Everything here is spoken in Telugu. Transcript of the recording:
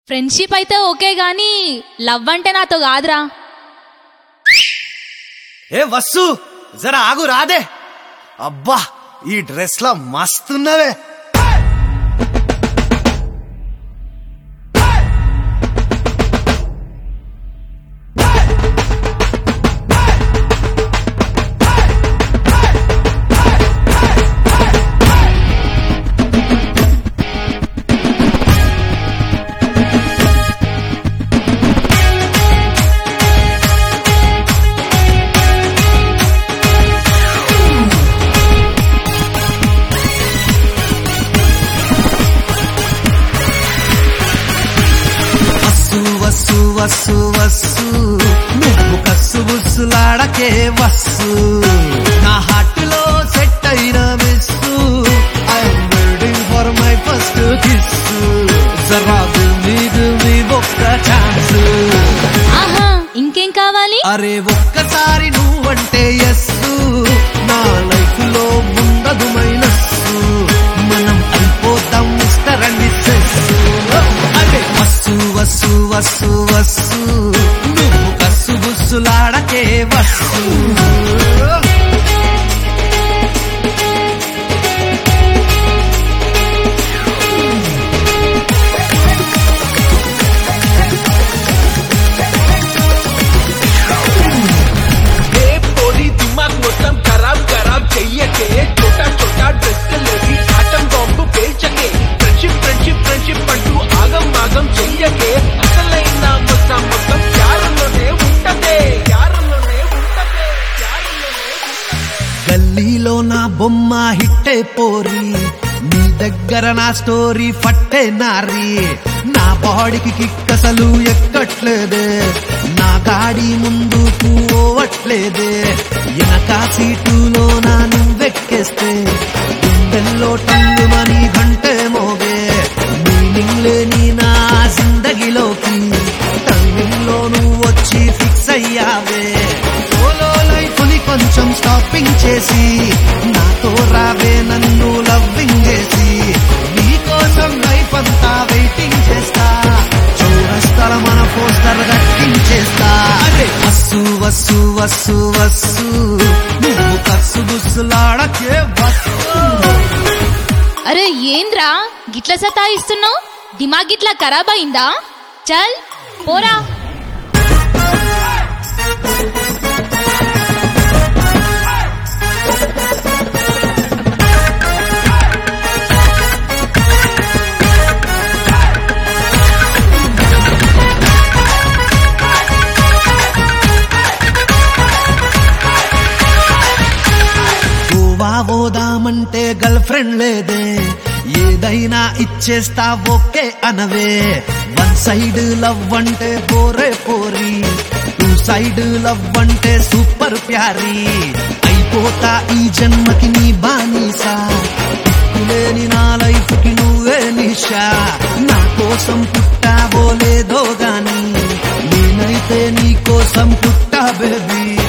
ఫ్రెండ్షిప్ అయితే ఓకే గానీ లవ్ అంటే నాతో కాదురా ఏ వస్సు జర ఆగు రాదే అబ్బా ఈ డ్రెస్ లా మస్తున్నవే వస్సు వస్సు వస్సు వస్సు నువ్వు కస్సు బుస్సులాడకే వస్సు నా హార్ట్ లో సెట్ అయిన miss I'm waiting for my first kiss జరా దిల్ మీ ఒక్క ఛాన్స్ ఆహా ఇంకేం కావాలి అరే ఒక్కసారి నువ్వంటే ఎస్సు నా లైఫ్ లో ఉండదు మైనస్సు మనం అయిపోతాం మిస్టర్ అండ్ మిస్సెస్ అరే వస్సు వస్సు వస్సు వస్సు నువ్వు కస్సు బుస్సులాడకే వస్సు ఏ పోరి దిమాగ్ మొత్తం ఖరాబ్ ఖరాబ్ చెయ్యకే చోటా చోటా డ్రెస్సులేసి ఆటం బాంబు పేల్చకే ఫ్రెండ్షిప్ ఫ్రెండ్షిప్ ఫ్రెండ్షిప్ అంటూ ఆగం ఆగం చెయ్యకే అసలైన మొత్తం మొత్తం యారులోనే ఉంటదే యారులోనే ఉంటదే యారులోనే ఉంటదే గల్లీలో నా బొమ్మ హిట్టే పోరి నీ దగ్గర నా స్టోరీ ఫట్టే నారి నా బాడీకి కిక్కసలు ఎక్కట్లేదే నా గాడి ముందుకు పోవట్లేదే వెనక సీటులో నా నువ్వెక్కేస్తే గుండెల్లో టంగుమని గంటే మోగే మీనింగ్ లేని నా జిందగీలోకి టైమింగ్ లో నువ్వు వచ్చి ఫిక్స్ అయ్యావే సోలో లైఫ్ ని కొంచెం స్టాపింగ్ చేసి నాతో రావే నన్ను లవ్వింగ్ చేసి నీకోసం లైఫ్ అంతా వెయిటింగ్ చేస్తా చౌరస్తల మన పోస్టర్ దక్కించేస్తా అరే వస్సు వస్సు వస్సు వస్సు నువ్వు కస్సు బుస్సులాడకే వస్సు అరే ఏంద్రా గిట్ల సతాయిస్తున్నావు దిమాగ్ గిట్లా ఖరాబ్ అయిందా చల్ పోరా గోవా పోదామంటే గర్ల్ ఫ్రెండ్ లేదే ఏదైనా ఇచ్చేస్తా ఓకే అనవే వన్ సైడ్ లవ్ అంటే పోరే పోరి టూ సైడ్ లవ్ అంటే సూపర్ ప్యారీ అయిపోతా ఈ జన్మకి నీ బానిసా లేని నా లైఫ్ కి నువ్వే నిషా నా కోసం పుట్టావో లేదో గాని నేనైతే నీ కోసం పుట్టా బేబీ